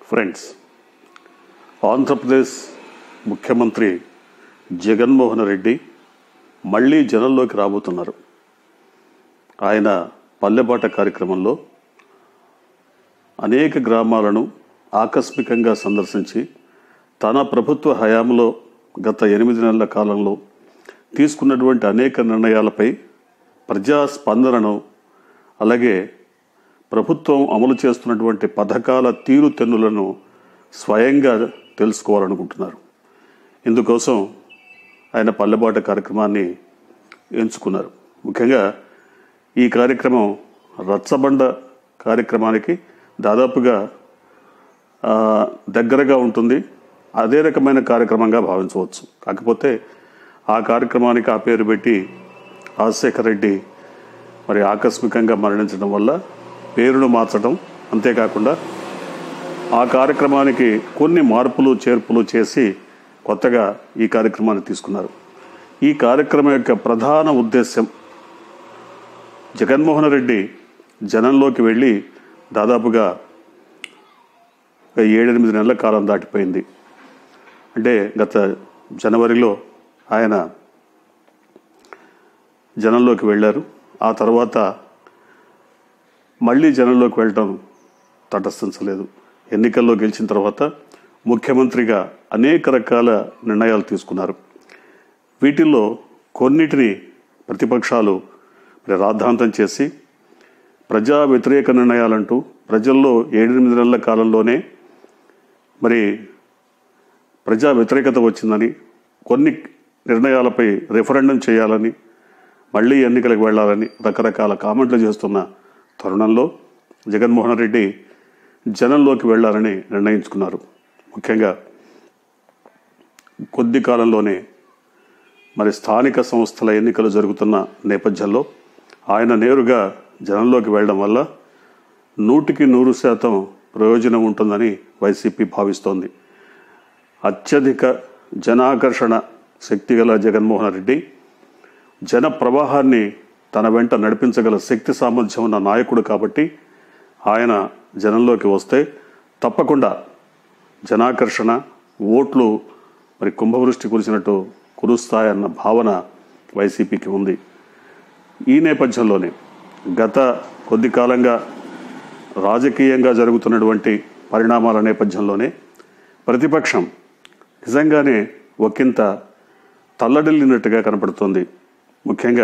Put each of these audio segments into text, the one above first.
friends Andhra Pradesh ముఖ్యమంత్రి జగన్మోహన్ రెడ్డి మళ్ళీ జనంలోకి రాబోతున్నారు ఆయన పల్లెబాట కార్యక్రమంలో అనేక గ్రామాలను ఆకస్మికంగా సందర్శించి తన ప్రభుత్వ హయాంలో గత ఎనిమిది నెలల కాలంలో తీసుకున్నటువంటి అనేక నిర్ణయాలపై ప్రజా స్పందనను అలాగే ప్రభుత్వం అమలు చేస్తున్నటువంటి పథకాల తీరుతెన్నులను స్వయంగా తెలుసుకోవాలనుకుంటున్నారు ఇందుకోసం ఆయన పల్లెబాట కార్యక్రమాన్ని ఎంచుకున్నారు ముఖ్యంగా ఈ కార్యక్రమం రచ్చబండ కార్యక్రమానికి దాదాపుగా ఆ, దగ్గరగా ఉంటుంది అదే రకమైన కార్యక్రమంగా భావించవచ్చు కాకపోతే ఆ కార్యక్రమానికి ఆ పేరు పెట్టి రాజశేఖర రెడ్డి మరి ఆకస్మికంగా మరణించడం వల్ల పేరును మార్చడం అంతేకాకుండా ఆ కార్యక్రమానికి కొన్ని మార్పులు చేర్పులు చేసి కొత్తగా ఈ కార్యక్రమాన్ని తీసుకున్నారు ఈ కార్యక్రమం యొక్క ప్రధాన ఉద్దేశం జగన్మోహన్ రెడ్డి జనంలోకి వెళ్ళి దాదాపుగా ఒక ఏడెనిమిది నెలల కాలం దాటిపోయింది అంటే గత జనవరిలో ఆయన జనంలోకి వెళ్ళారు ఆ తర్వాత మళ్ళీ జనంలోకి వెళ్ళటం తటస్థించలేదు ఎన్నికల్లో గెలిచిన తర్వాత ముఖ్యమంత్రిగా అనేక రకాల నిర్ణయాలు తీసుకున్నారు వీటిల్లో కొన్నిటిని ప్రతిపక్షాలు మరి రాద్ధాంతం చేసి ప్రజా వ్యతిరేక నిర్ణయాలంటూ ప్రజల్లో ఏడెనిమిది నెలల కాలంలోనే మరి ప్రజా వ్యతిరేకత వచ్చిందని కొన్ని నిర్ణయాలపై రెఫరెండం చేయాలని మళ్ళీ ఎన్నికలకు వెళ్ళాలని రకరకాల కామెంట్లు చేస్తున్న తరుణంలో జగన్మోహన్ రెడ్డి జనంలోకి వెళ్ళాలని నిర్ణయించుకున్నారు ముఖ్యంగా కొద్ది కాలంలోనే మరి స్థానిక సంస్థల ఎన్నికలు జరుగుతున్న నేపథ్యంలో ఆయన నేరుగా జనంలోకి వెళ్ళడం వల్ల నూటికి నూరు శాతం ప్రయోజనం ఉంటుందని వైసీపీ భావిస్తోంది అత్యధిక జనాకర్షణ శక్తి గల జగన్మోహన్ రెడ్డి జన ప్రవాహాన్ని తన వెంట నడిపించగల శక్తి సామర్థ్యం ఉన్న నాయకుడు కాబట్టి ఆయన జనంలోకి వస్తే తప్పకుండా జనాకర్షణ ఓట్లు మరి కుంభవృష్టి కురిసినట్టు కురుస్తాయన్న భావన వైసీపీకి ఉంది ఈ నేపథ్యంలోనే గత కొద్ది కాలంగా రాజకీయంగా జరుగుతున్నటువంటి పరిణామాల నేపథ్యంలోనే ప్రతిపక్షం నిజంగానే ఒకంత తల్లడిల్లినట్టుగా కనపడుతోంది ముఖ్యంగా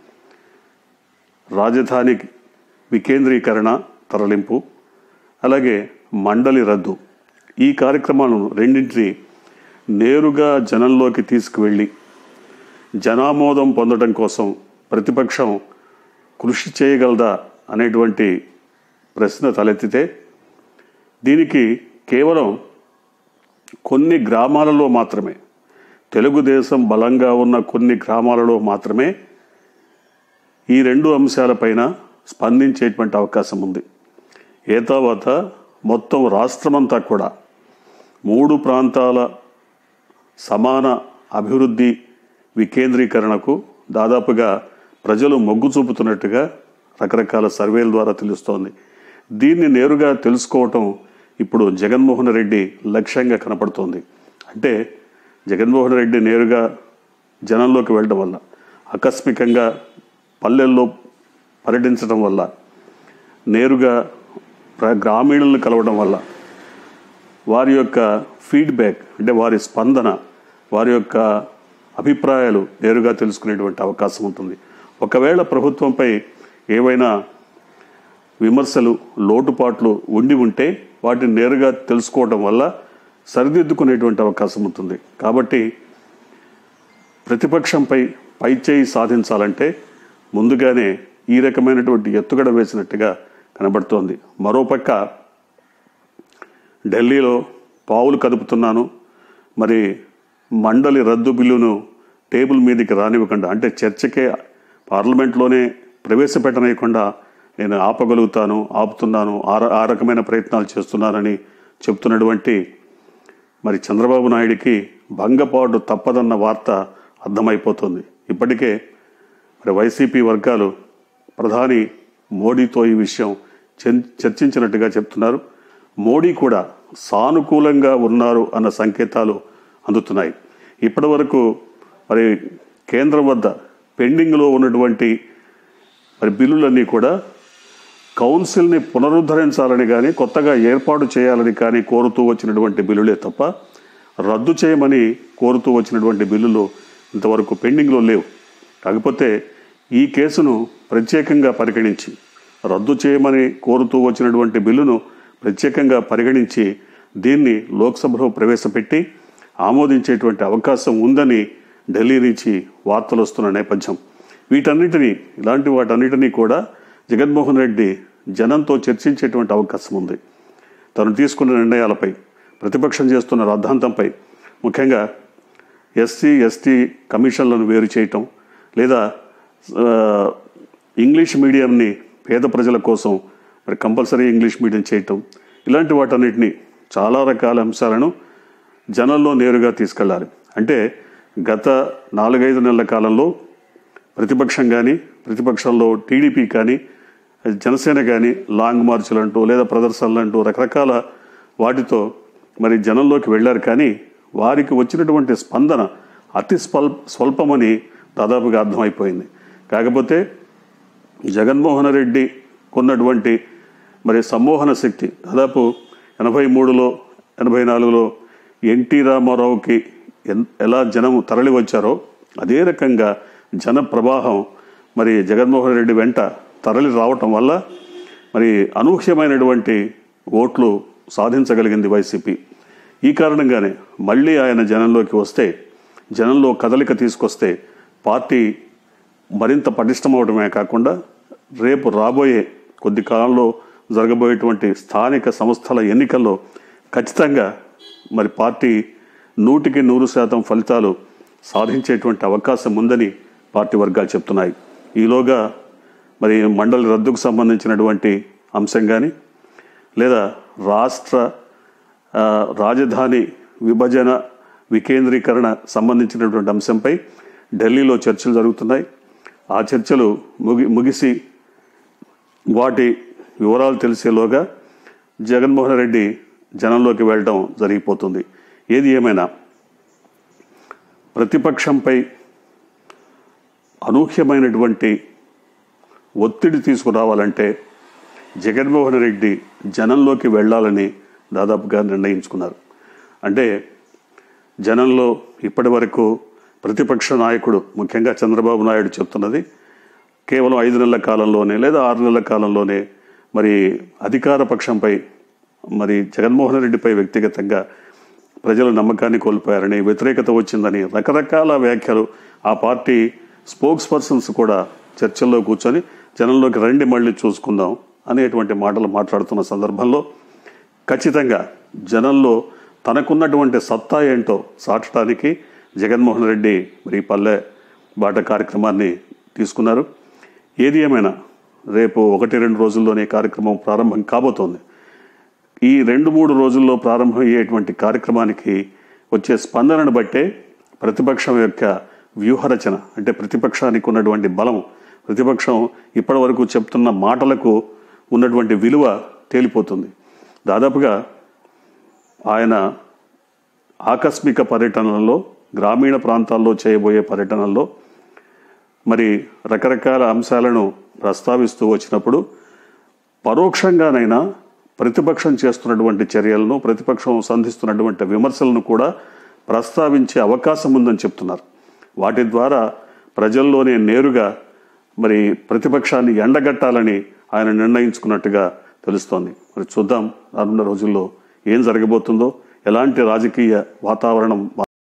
రాజధాని వికేంద్రీకరణ తరలింపు అలాగే మండలి రద్దు ఈ కార్యక్రమాలను రెండింటినీ నేరుగా జనంలోకి తీసుకువెళ్ళి జనామోదం పొందడం కోసం ప్రతిపక్షం కృషి చేయగలదా అనేటువంటి ప్రశ్న తలెత్తితే దీనికి కేవలం కొన్ని గ్రామాలలో మాత్రమే తెలుగుదేశం బలంగా ఉన్న కొన్ని గ్రామాలలో మాత్రమే ఈ రెండు అంశాలపైన స్పందించేటువంటి అవకాశం ఉంది ఏ తర్వాత మొత్తం రాష్ట్రమంతా కూడా మూడు ప్రాంతాల సమాన అభివృద్ధి వికేంద్రీకరణకు దాదాపుగా ప్రజలు మొగ్గు చూపుతున్నట్టుగా రకరకాల సర్వేల ద్వారా తెలుస్తోంది దీన్ని నేరుగా తెలుసుకోవటం ఇప్పుడు జగన్మోహన్ రెడ్డి లక్ష్యంగా కనపడుతోంది అంటే జగన్మోహన్ రెడ్డి నేరుగా జనంలోకి వెళ్ళడం వల్ల ఆకస్మికంగా పల్లెల్లో పర్యటించడం వల్ల నేరుగా ప్ర- గ్రామీణులను కలవడం వల్ల వారి యొక్క ఫీడ్బ్యాక్ అంటే వారి స్పందన వారి యొక్క అభిప్రాయాలు నేరుగా తెలుసుకునేటువంటి అవకాశం ఉంటుంది ఒకవేళ ప్రభుత్వంపై ఏవైనా విమర్శలు లోటుపాట్లు ఉండి ఉంటే వాటిని నేరుగా తెలుసుకోవడం వల్ల సరిదిద్దుకునేటువంటి అవకాశం ఉంటుంది కాబట్టి ప్రతిపక్షంపై పైచేయి సాధించాలంటే ముందుగానే ఈ రకమైనటువంటి ఎత్తుగడ వేసినట్టుగా కనబడుతోంది మరోపక్క ఢిల్లీలో పావులు కదుపుతున్నాను మరి మండలి రద్దు బిల్లును టేబుల్ మీదకి రానివ్వకుండా అంటే చర్చకే పార్లమెంట్లోనే ప్రవేశపెట్టనీయకుండా నేను ఆపగలుగుతాను ఆపుతున్నాను ఆ ర- ఆ రకమైన ప్రయత్నాలు చేస్తున్నానని చెప్తున్నటువంటి మరి చంద్రబాబు నాయుడికి భంగపాటు తప్పదన్న వార్త అర్థమైపోతుంది ఇప్పటికే మరి వైసీపీ వర్గాలు ప్రధాని మోడీతో ఈ విషయం చర్చించినట్టుగా చెప్తున్నారు మోడీ కూడా సానుకూలంగా ఉన్నారు అన్న సంకేతాలు అందుతున్నాయి ఇప్పటి వరకు మరి కేంద్రం వద్ద పెండింగ్లో ఉన్నటువంటి మరి బిల్లులన్నీ కూడా కౌన్సిల్ని పునరుద్ధరించాలని కానీ కొత్తగా ఏర్పాటు చేయాలని కానీ కోరుతూ వచ్చినటువంటి బిల్లులే తప్ప రద్దు చేయమని కోరుతూ వచ్చినటువంటి బిల్లులు ఇంతవరకు పెండింగ్లో లేవు కాకపోతే ఈ కేసును ప్రత్యేకంగా పరిగణించి రద్దు చేయమని కోరుతూ వచ్చినటువంటి బిల్లును ప్రత్యేకంగా పరిగణించి దీన్ని లోక్సభలో ప్రవేశపెట్టి ఆమోదించేటువంటి అవకాశం ఉందని ఢిల్లీ నుంచి వార్తలు వస్తున్న నేపథ్యం వీటన్నిటినీ ఇలాంటి వాటన్నిటినీ కూడా జగన్మోహన్ రెడ్డి జనంతో చర్చించేటువంటి అవకాశం ఉంది తను తీసుకున్న నిర్ణయాలపై ప్రతిపక్షం చేస్తున్న రాద్ధాంతంపై ముఖ్యంగా ఎస్సీ ఎస్టీ కమిషన్లను వేరు చేయటం లేదా ఆ, ఇంగ్లీష్ మీడియంని పేద ప్రజల కోసం మరి కంపల్సరీ ఇంగ్లీష్ మీడియం చేయటం ఇలాంటి వాటన్నిటిని చాలా రకాల అంశాలను జనంలో నేరుగా తీసుకెళ్ళాలి అంటే గత నాలుగైదు నెలల కాలంలో ప్రతిపక్షం కానీ ప్రతిపక్షంలో టీడీపీ కానీ జనసేన కానీ లాంగ్ మార్చులు అంటూ లేదా ప్రదర్శనలు అంటూ రకరకాల వాటితో మరి జనంలోకి వెళ్ళారు కానీ వారికి వచ్చినటువంటి స్పందన అతి స్వల్ స్వల్పమని దాదాపుగా అర్థమైపోయింది కాకపోతే జగన్మోహన్ రెడ్డి కొన్నటువంటి మరి సమ్మోహన శక్తి దాదాపు ఎనభై మూడులో ఎనభై నాలుగులో ఎన్టీ రామారావుకి ఎన్- ఎలా జనం తరలి వచ్చారో అదే రకంగా జన ప్రవాహం మరి జగన్మోహన్ రెడ్డి వెంట తరలి రావటం వల్ల మరి అనూహ్యమైనటువంటి ఓట్లు సాధించగలిగింది వైసీపీ ఈ కారణంగానే మళ్ళీ ఆయన జనంలోకి వస్తే జనంలో కదలిక తీసుకొస్తే పార్టీ మరింత పటిష్టమవడమే కాకుండా రేపు రాబోయే కొద్ది కాలంలో జరగబోయేటువంటి స్థానిక సంస్థల ఎన్నికల్లో ఖచ్చితంగా మరి పార్టీ నూటికి నూరు శాతం ఫలితాలు సాధించేటువంటి అవకాశం ఉందని పార్టీ వర్గాలు చెప్తున్నాయి ఈలోగా మరి మండలి రద్దుకు సంబంధించినటువంటి అంశం కానీ లేదా రాష్ట్ర ఆ, రాజధాని విభజన వికేంద్రీకరణ సంబంధించినటువంటి అంశంపై ఢిల్లీలో చర్చలు జరుగుతున్నాయి ఆ చర్చలు ముగి ముగిసి వాటి వివరాలు తెలిసేలోగా జగన్మోహన్ రెడ్డి జనంలోకి వెళ్ళడం జరిగిపోతుంది ఏది ఏమైనా ప్రతిపక్షంపై అనూహ్యమైనటువంటి ఒత్తిడి తీసుకురావాలంటే జగన్మోహన్ రెడ్డి జనంలోకి వెళ్ళాలని దాదాపుగా నిర్ణయించుకున్నారు అంటే జనంలో ఇప్పటి వరకు ప్రతిపక్ష నాయకుడు ముఖ్యంగా చంద్రబాబు నాయుడు చెప్తున్నది కేవలం ఐదు నెలల కాలంలోనే లేదా ఆరు నెలల కాలంలోనే మరి అధికార పక్షంపై మరి జగన్మోహన్ రెడ్డిపై వ్యక్తిగతంగా ప్రజల నమ్మకాన్ని కోల్పోయారని వ్యతిరేకత వచ్చిందని రకరకాల వ్యాఖ్యలు ఆ పార్టీ స్పోక్స్ పర్సన్స్ కూడా చర్చల్లో కూర్చొని జనంలోకి రండి మళ్ళీ చూసుకుందాం అనేటువంటి మాటలు మాట్లాడుతున్న సందర్భంలో ఖచ్చితంగా జనంలో తనకున్నటువంటి సత్తా ఏంటో చాటడానికి జగన్మోహన్ రెడ్డి మరి ఈ పల్లె బాట కార్యక్రమాన్ని తీసుకున్నారు ఏది ఏమైనా రేపు ఒకటి రెండు రోజుల్లోనే కార్యక్రమం ప్రారంభం కాబోతోంది ఈ రెండు మూడు రోజుల్లో ప్రారంభమయ్యేటువంటి కార్యక్రమానికి వచ్చే స్పందనను బట్టే ప్రతిపక్షం యొక్క వ్యూహరచన అంటే ప్రతిపక్షానికి ఉన్నటువంటి బలం ప్రతిపక్షం ఇప్పటి వరకు చెప్తున్న మాటలకు ఉన్నటువంటి విలువ తేలిపోతుంది దాదాపుగా ఆయన ఆకస్మిక పర్యటనలలో గ్రామీణ ప్రాంతాల్లో చేయబోయే పర్యటనల్లో మరి రకరకాల అంశాలను ప్రస్తావిస్తూ వచ్చినప్పుడు పరోక్షంగానైనా ప్రతిపక్షం చేస్తున్నటువంటి చర్యలను ప్రతిపక్షం సంధిస్తున్నటువంటి విమర్శలను కూడా ప్రస్తావించే అవకాశం ఉందని చెప్తున్నారు వాటి ద్వారా ప్రజల్లోనే నేరుగా మరి ప్రతిపక్షాన్ని ఎండగట్టాలని ఆయన నిర్ణయించుకున్నట్టుగా తెలుస్తోంది మరి చూద్దాం రానున్న రోజుల్లో ఏం జరగబోతుందో ఎలాంటి రాజకీయ వాతావరణం